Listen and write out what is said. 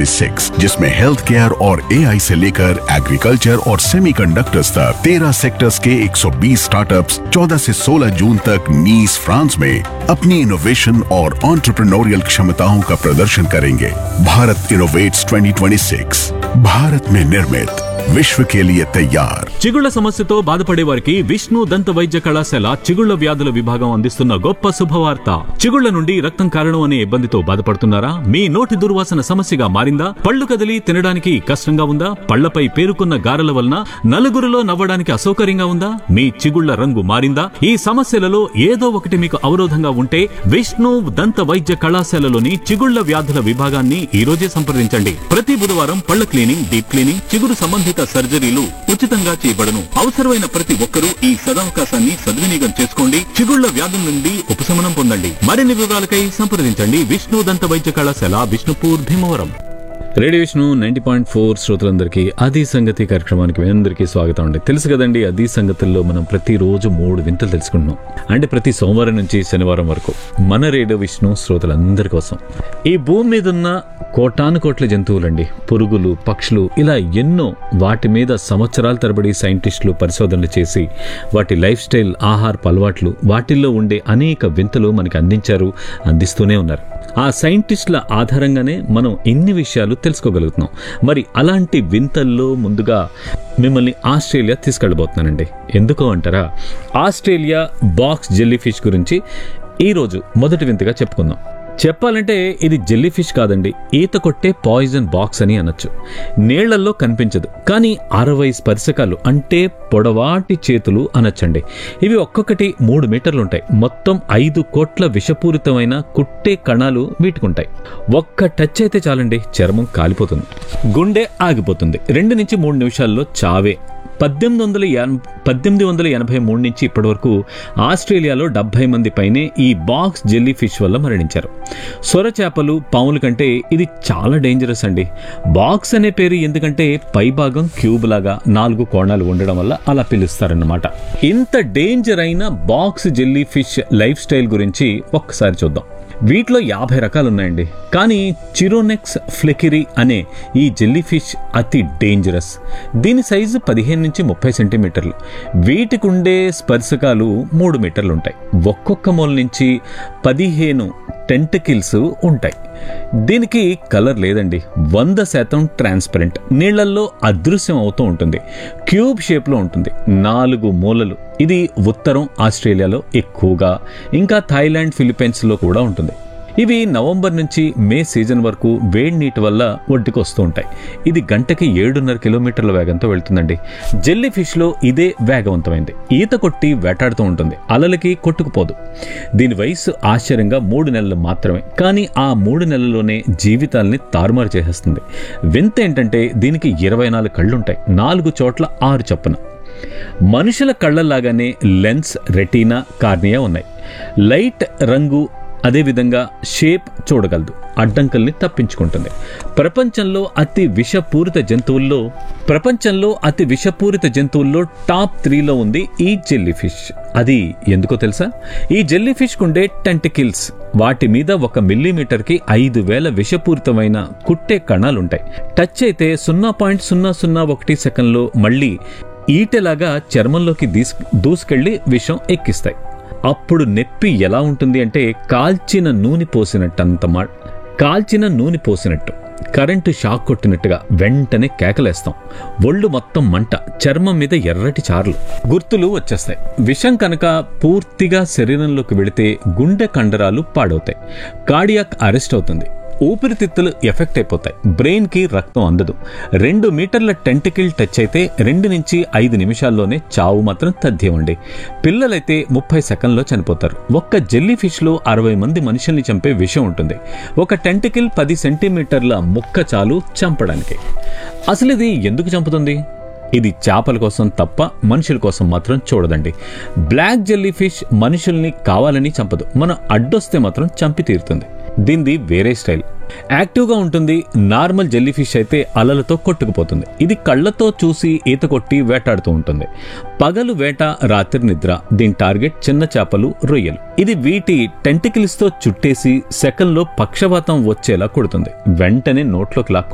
2026 जिसमें health care और AI से लेकर एग्रीकल्चर और सेमीकंडक्टर्स तक 13 सेक्टर्स के 120 स्टार्टअप्स 14 से 16 जून तक नीस फ्रांस में अपनी इनोवेशन और ऑन्टरप्रनोरियल क्षमताओं का प्रदर्शन करेंगे भारत इनोवेट्स 2026 भारत में निर्मित विश्व के लिए तैयार చిగుళ్ల సమస్యతో బాధపడే వారికి విష్ణు దంత వైద్య కళాశాల చిగుళ్ల వ్యాధుల విభాగం అందిస్తున్న గొప్ప శుభవార్త చిగుళ్ల నుండి రక్తం కారణం అనే ఇబ్బందితో బాధపడుతున్నారా మీ నోటి దుర్వాసన సమస్యగా మారిందా పళ్ళు కదిలి తినడానికి కష్టంగా ఉందా పళ్లపై పేరుకున్న గారెల వలన నలుగురిలో నవ్వడానికి అసౌకర్యంగా ఉందా మీ చిగుళ్ల రంగు మారిందా ఈ సమస్యలలో ఏదో ఒకటి మీకు అవరోధంగా ఉంటే విష్ణు దంత వైద్య కళాశాలలోని చిగుళ్ల వ్యాధుల విభాగాన్ని ఈ రోజే సంప్రదించండి ప్రతి బుధవారం పళ్ల క్లీనింగ్ డీప్ క్లీనింగ్ చిగురు సంబంధిత సర్జరీలు ఉచితంగా చేయబడును అవసరమైన ప్రతి ఒక్కరూ ఈ సదవకాశాన్ని సద్వినియోగం చేసుకోండి చిగుళ్ల వ్యాధుల నుండి ఉపశమనం పొందండి మరిన్ని వివరాలకై సంప్రదించండి విష్ణు దంత వైద్య కళాశాల Vishnupur Bhimavaram radio Vishnu ninety point four శ్రోతలందరికీ అది సంగతి కార్యక్రమానికి మీ అందరికీ స్వాగతం అండి తెలుసు కదండి అది సంగతుల్లో మనం ప్రతిరోజు మూడు వింతలు తెలుసుకుంటున్నాం అంటే ప్రతి సోమవారం నుంచి శనివారం వరకు మన రేడియో విష్ణు శ్రోతలందరి కోసం ఈ భూమి మీద ఉన్న కోటాను కోట్ల జంతువులండి పురుగులు పక్షులు ఇలా ఎన్నో వాటి మీద సంవత్సరాల తరబడి సైంటిస్టులు పరిశోధనలు చేసి వాటి లైఫ్ స్టైల్ ఆహారపు అలవాట్లు వాటిల్లో ఉండే అనేక వింతలు మనకి అందించారు అందిస్తూనే ఉన్నారు ఆ సైంటిస్టుల ఆధారంగానే మనం ఇన్ని విషయాలు తెలుసుకోగలుగుతున్నాం మరి అలాంటి వింతల్లో ముందుగా మిమ్మల్ని ఆస్ట్రేలియా తీసుకెళ్ళబోతున్నానండి ఎందుకో అంటారా ఆస్ట్రేలియా బాక్స్ జెల్లీ ఫిష్ గురించి ఈరోజు మొదటి వింతగా చెప్పుకుందాం చెప్పాలంటే ఇది జెల్లీ ఫిష్ కాదండి ఈత కొట్టే పాయిజన్ బాక్స్ అని అనొచ్చు నీళ్లలో కనిపించదు కానీ అరవై స్పర్శకాలు అంటే పొడవాటి చేతులు అనొచ్చండి ఇవి ఒక్కొక్కటి మూడు మీటర్లు ఉంటాయి మొత్తం ఐదు కోట్ల విషపూరితమైన కుట్టే కణాలు వీటికుంటాయి ఒక్క టచ్ అయితే చాలండి చర్మం కాలిపోతుంది గుండె ఆగిపోతుంది రెండు నుంచి మూడు నిమిషాల్లో చావే పద్దెనిమిది వందల ఎన- పద్దెనిమిది వందల ఎనభై మూడు నుంచి ఇప్పటి వరకు ఆస్ట్రేలియాలో డెబ్బై మంది పైనే ఈ బాక్స్ జెల్లీ ఫిష్ వల్ల మరణించారు సొర చేపలు పాముల కంటే ఇది చాలా డేంజరస్ అండి బాక్స్ అనే పేరు ఎందుకంటే పైభాగం క్యూబ్ లాగా నాలుగు కోణాలు ఉండడం వల్ల అలా పిలుస్తారన్నమాట ఇంత డేంజర్ అయిన box jelly fish life style గురించి ఒక్కసారి చూద్దాం వీటిలో యాభై రకాలు ఉన్నాయండి కానీ చిరోనెక్స్ ఫ్లెకిరీ అనే ఈ జెల్లీ ఫిష్ అతి డేంజరస్ దీని సైజు పదిహేను నుంచి ముప్పై సెంటీమీటర్లు వీటికి ఉండే స్పర్శకాలు మూడు మీటర్లు ఉంటాయి ఒక్కొక్క మూల నుంచి పదిహేను టెంటకిల్స్ ఉంటాయి దీనికి కలర్ లేదండి వంద శాతం ట్రాన్స్పరెంట్ నీళ్లల్లో అదృశ్యం అవుతూ ఉంటుంది క్యూబ్ షేప్లో ఉంటుంది నాలుగు మూలలు ఇది ఉత్తరం ఆస్ట్రేలియాలో ఎక్కువగా ఇంకా థాయిలాండ్ ఫిలిప్పైన్స్లో కూడా ఉంటుంది ఇవి నవంబర్ నుంచి మే సీజన్ వరకు వేడి నీటి వల్ల ఒడ్డుకు వస్తూ ఉంటాయి ఇది గంటకి ఏడున్నర కిలోమీటర్ల వేగంతో వెళ్తుందండి జెల్లీ ఫిష్లో ఇదే వేగవంతమైంది ఈత కొట్టి వేటాడుతూ ఉంటుంది అలలకి కొట్టుకుపోదు దీని వయసు ఆశ్చర్యంగా మూడు నెలలు మాత్రమే కానీ ఆ మూడు నెలల్లోనే జీవితాల్ని తారుమారు చేసేస్తుంది వింత ఏంటంటే దీనికి ఇరవై నాలుగు కళ్ళుంటాయి నాలుగు చోట్ల ఆరు చొప్పున మనుషుల కళ్ళలాగానే లెన్స్ రెటీనా కార్నియా ఉన్నాయి లైట్ రంగు అదేవిధంగా షేప్ చూడగలదు అడ్డంకుల్ని తప్పించుకుంటుంది ప్రపంచంలో అతి విషపూరిత జంతువుల్లో ప్రపంచంలో అతి విషపూరిత జంతువుల్లో టాప్ త్రీలో ఉంది ఈ జెల్లీ ఫిష్ అది ఎందుకో తెలుసా ఈ జెల్లీ ఫిష్ ఉండే టెంటికిల్స్ వాటి మీద ఒక మిల్లీమీటర్కి ఐదు వేల విషపూరితమైన కుట్టే కణాలుంటాయి టచ్ అయితే సున్నా పాయింట్ సున్నా సున్నా ఒకటి సెకండ్లో మళ్ళీ ఈటెలాగా చర్మంలోకి దీస్ దూసుకెళ్లి విషం ఎక్కిస్తాయి అప్పుడు నొప్పి ఎలా ఉంటుంది అంటే కాల్చిన నూనె పోసినట్టు అంత మా కాల్చిన నూనె పోసినట్టు కరెంటు షాక్ కొట్టినట్టుగా వెంటనే కేకలేస్తాం ఒళ్ళు మొత్తం మంట చర్మం మీద ఎర్రటి చార్లు గుర్తులు వచ్చేస్తాయి విషం కనుక పూర్తిగా శరీరంలోకి వెళితే గుండె కండరాలు పాడవుతాయి కార్డియాక్ అరెస్ట్ అవుతుంది ఊపిరితిత్తులు ఎఫెక్ట్ అయిపోతాయి బ్రెయిన్ కి రక్తం అందదు రెండు మీటర్ల టెంటికిల్ టచ్ అయితే రెండు నుంచి ఐదు నిమిషాల్లోనే చావు మాత్రం తథ్యమండి పిల్లలైతే ముప్పై సెకండ్లో చనిపోతారు ఒక్క జెల్లీ ఫిష్ లో అరవై మంది మనుషుల్ని చంపే విషయం ఉంటుంది ఒక టెంటికిల్ పది సెంటీమీటర్ల ముక్క చాలు చంపడానికి అసలు ఇది ఎందుకు చంపుతుంది ఇది చేపల కోసం తప్ప మనుషుల కోసం మాత్రం చూడదండి బ్లాక్ జెల్లీ ఫిష్ మనుషుల్ని కావాలని చంపదు మనం అడ్డొస్తే మాత్రం చంపి తీరుతుంది దీనిది వేరే స్టైల్ యాక్టివ్గా ఉంటుంది నార్మల్ జెల్లీ ఫిష్ అయితే అలలతో కొట్టుకుపోతుంది ఇది కళ్ళతో చూసి ఈత కొట్టి వేటాడుతూ ఉంటుంది పగలు వేట రాత్రి నిద్ర దీని టార్గెట్ చిన్న చేపలు రొయ్యలు ఇది వీటి టెంటికిల్స్ తో చుట్టేసి సెకండ్లో పక్షవాతం వచ్చేలా కొడుతుంది వెంటనే నోట్లోకి లాక్కు